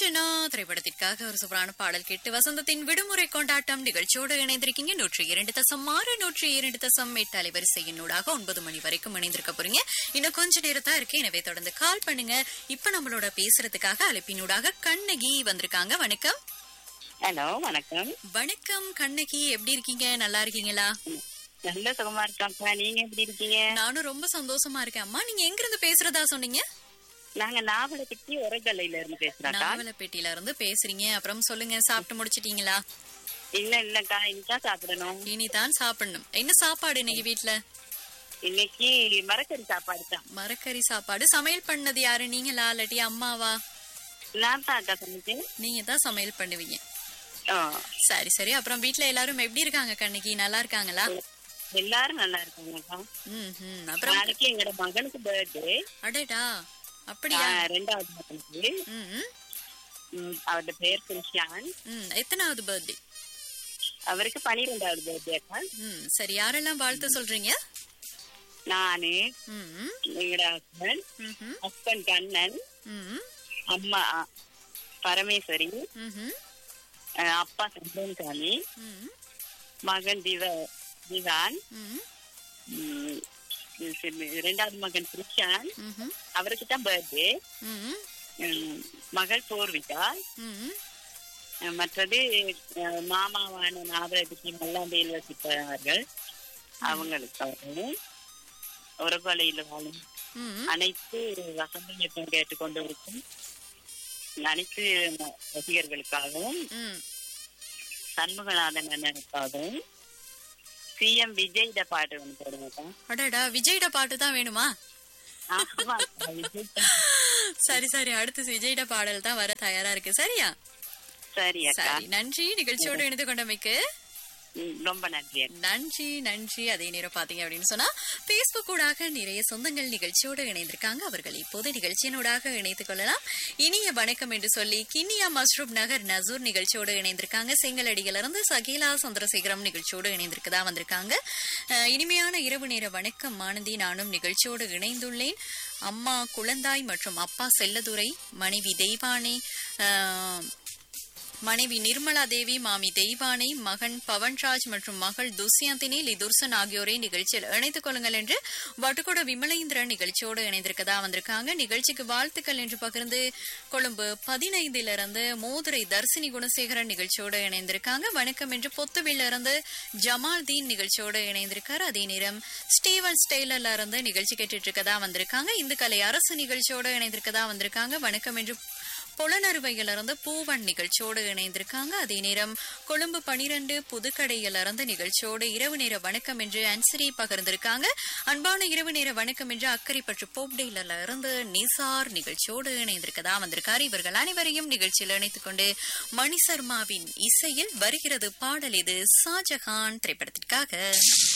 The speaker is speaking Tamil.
காஞ்சனா திரைப்படத்திற்காக ஒரு சூப்பரான பாடல் கேட்டு வசந்தத்தின் விடுமுறை கொண்டாட்டம் நிகழ்ச்சியோடு இணைந்திருக்கீங்க நூற்றி இரண்டு தசம் ஆறு நூற்றி இரண்டு தசம் எட்டு அலைவரிசையினூடாக ஒன்பது மணி வரைக்கும் இணைந்திருக்க போறீங்க இன்னும் கொஞ்ச நேரம் தான் இருக்கு எனவே தொடர்ந்து கால் பண்ணுங்க இப்ப நம்மளோட பேசுறதுக்காக அழைப்பினூடாக கண்ணகி வந்திருக்காங்க வணக்கம் ஹலோ வணக்கம் வணக்கம் கண்ணகி எப்படி இருக்கீங்க நல்லா இருக்கீங்களா நல்ல சுகமா இருக்காப்பா நீங்க எப்படி இருக்கீங்க நானும் ரொம்ப சந்தோஷமா இருக்கேன் அம்மா நீங்க எங்க இருந்து பேசுறதா சொன்னீங்க நாங்க நாவலப்பட்டி உரகல்லையில இருந்து பேசுறோம்க்கா நாவலப்பேட்டையில இருந்து பேசுறீங்க அப்புறம் சொல்லுங்க சாப்பிட்டு முடிச்சிட்டீங்களா இல்ல இல்லக்கா இன்னைக்கு சாப்பிடணும் இனிதான் சாப்பிடணும் என்ன சாப்பாடு இன்னைக்கு வீட்ல இன்னைக்கு மரக்கறி சாப்பாடு தான் மரக்கறி சாப்பாடு சமையல் பண்ணது யாரு நீங்களா இல்லாட்டி அம்மாவா நான் தான் அக்கா சமைச்சேன் நீங்க தான் சமையல் பண்ணுவீங்க ஆ, சரி சரி அப்புறம் வீட்ல எல்லாரும் எப்படி இருக்காங்க கண்ணிக்கு நல்லா இருக்காங்களா எல்லாரும் நல்லா இருக்காங்கக்கா ம் ம் அப்புறம் நாளைக்கு எங்களோட மகனுக்கு பர்த்டே அடடா அப்படியா ரெண்டாவது மகனுக்கு ம் ம், ம், அவரோட பேர் கிருஷ்ணான் ம் எத்தனாவது பர்த்டே அவருக்கு பனிரெண்டாவது பர்த்டே அக்கா ம் சரி யாரெல்லாம் வாழ்த்து சொல்றீங்க நானு ம் ம், எங்களோட ஹஸ்பண்ட் ம் ம், ஹஸ்பண்ட் கண்ணன் ம் அம்மா பரமேஸ்வரி ம் ம், அஹ், அப்பா சந்தன்சாமி ம் மகன் திவ திவான் ம் ம், சரி, இரண்டாவது மகன் கிருஷான் ம் ம், அவருக்கு தான் பர்த்டே ம் மகள் பூர்விகா ம் அஹ், மற்றது அஹ், மாமாவான நாகரகி மல்லாந்தையில் வசிப்பவர்கள் அவங்களுக்கு உரகொலையில் வாழும் ம் அனைத்து வசந்தம் கேட்டுக்கொண்டு இருக்கும் அனைத்து ரசிகர்களுக்காகவும் ம் சண்முகநாதன் அண்ணனுக்காகவும் சிஎம் விஜய் பாட்டு ஒன்று போடுங்க அடடா விஜய்ட பாட்டு தான் வேணுமா ஆமா விஜய் தான். சரி சரி அடுத்து விஜய்ட பாடல் தான் வர தயாரா இருக்கு சரியா சரி அக்கா சரி நன்றி நிகழ்ச்சியோடு இணைந்து கொண்டமைக்கு ம், ரொம்ப நன்றி அக்கா. நன்றி நன்றி அதே நேரம் பாத்தீங்க அப்படின்னு சொன்னா பேஸ்புக் ஊடாக நிறைய சொந்தங்கள் நிகழ்ச்சியோடு இணைந்திருக்காங்க அவர்கள் இப்போது நிகழ்ச்சியினூடாக இணைத்துக் கொள்ளலாம் இனிய வணக்கம் என்று சொல்லி கிண்ணியா மஸ்ரூப் நகர் நசூர் நிகழ்ச்சியோடு இணைந்திருக்காங்க செங்கலடியில இருந்து சகீலா சந்திரசேகரம் நிகழ்ச்சியோடு இணைந்திருக்கதா வந்திருக்காங்க அஹ், இனிமையான இரவு நேர வணக்கம் ஆனந்தி நானும் நிகழ்ச்சியோடு இணைந்துள்ளேன் அம்மா குழந்தாய் மற்றும் அப்பா செல்லதுரை மனைவி தெய்வானி அஹ், மனைவி நிர்மலா தேவி மாமி தெய்வானை மகன் பவன்ராஜ் மற்றும் மகள் துஷ்யந்தினி லிதுர்சன் ஆகியோரை நிகழ்ச்சியில் இணைத்துக் கொள்ளுங்கள் என்று வட்டுக்கோட விமலேந்திரன் நிகழ்ச்சியோடு இணைந்திருக்கதா வந்திருக்காங்க நிகழ்ச்சிக்கு வாழ்த்துக்கள் என்று பகிர்ந்து கொழும்பு பதினைந்திலிருந்து மோதுரை தர்சினி குணசேகரன் நிகழ்ச்சியோடு இணைந்திருக்காங்க வணக்கம் என்று பொத்துவில இருந்து ஜமால் தீன் நிகழ்ச்சியோடு இணைந்திருக்காரு அதே நேரம் ஸ்டீவன் ஸ்டெய்லர்ல இருந்து நிகழ்ச்சி கேட்டுட்டு இருக்கதா வந்திருக்காங்க இந்து கலை அரசு நிகழ்ச்சியோடு இணைந்திருக்கதா வந்திருக்காங்க வணக்கம் என்று புலனறுவையிலிருந்து பூவன் நிகழ்ச்சியோடு இணைந்திருக்காங்க அதே நேரம் கொழும்பு பனிரெண்டு புதுக்கடையிலிருந்து நிகழ்ச்சியோடு இரவு நேர வணக்கம் என்று அன்சரி பகிர்ந்திருக்காங்க அன்பான இரவு நேர வணக்கம் என்று அக்கறைப்பற்று போப்டேல இருந்து நிசார் நிகழ்ச்சியோடு இணைந்திருக்கதா வந்திருக்காரு இவர்கள் அனைவரையும் நிகழ்ச்சியில் இணைத்துக் கொண்டு மணி சர்மாவின் இசையில் வருகிறது பாடல் இது ஷாஜஹான் திரைப்படத்திற்காக